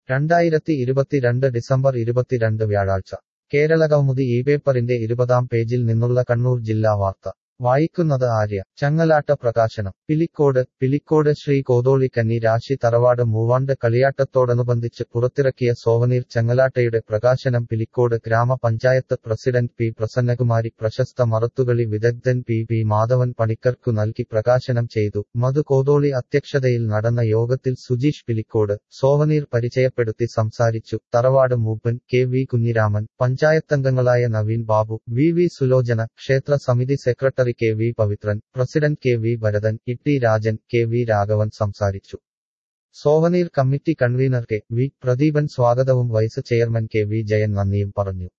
രണ്ടായിരത്തി ഇരുപത്തിരണ്ട് ഡിസംബർ ഇരുപത്തിരണ്ട് വ്യാഴാഴ്ച കേരള കൗമുദി ഈ പേപ്പറിന്റെ ഇരുപതാം പേജിൽ നിന്നുള്ള കണ്ണൂർ ജില്ലാ വാർത്ത വായിക്കുന്നത് ആര്യ ചങ്ങലാട്ട പ്രകാശനം പിലിക്കോട് പിലിക്കോട് ശ്രീ കോതോളി കന്നി രാശി തറവാട് മൂവാണ്ട് കളിയാട്ടത്തോടനുബന്ധിച്ച് പുറത്തിറക്കിയ സോവനീർ ചങ്ങലാട്ടയുടെ പ്രകാശനം പിലിക്കോട് ഗ്രാമപഞ്ചായത്ത് പ്രസിഡന്റ് പി പ്രസന്നകുമാരി പ്രശസ്ത മറത്തുകളി വിദഗ്ധൻ പി പി മാധവൻ പണിക്കർക്കു നൽകി പ്രകാശനം ചെയ്തു മധു കോതോളി അധ്യക്ഷതയിൽ നടന്ന യോഗത്തിൽ സുജീഷ് പിലിക്കോട് സോവനീർ പരിചയപ്പെടുത്തി സംസാരിച്ചു തറവാട് മൂപ്പൻ കെ വി കുഞ്ഞിരാമൻ പഞ്ചായത്തംഗങ്ങളായ നവീൻ ബാബു വി വി സുലോചന ക്ഷേത്ര സമിതി secretary K V Pavithran president K V Bharathan Itty Rajan K V Raghavan സംസാരിച്ചു souvenir committee convener K V Pradeepan സ്വാഗതവും vice chairman K V Jayan നന്ദിയും പറഞ്ഞു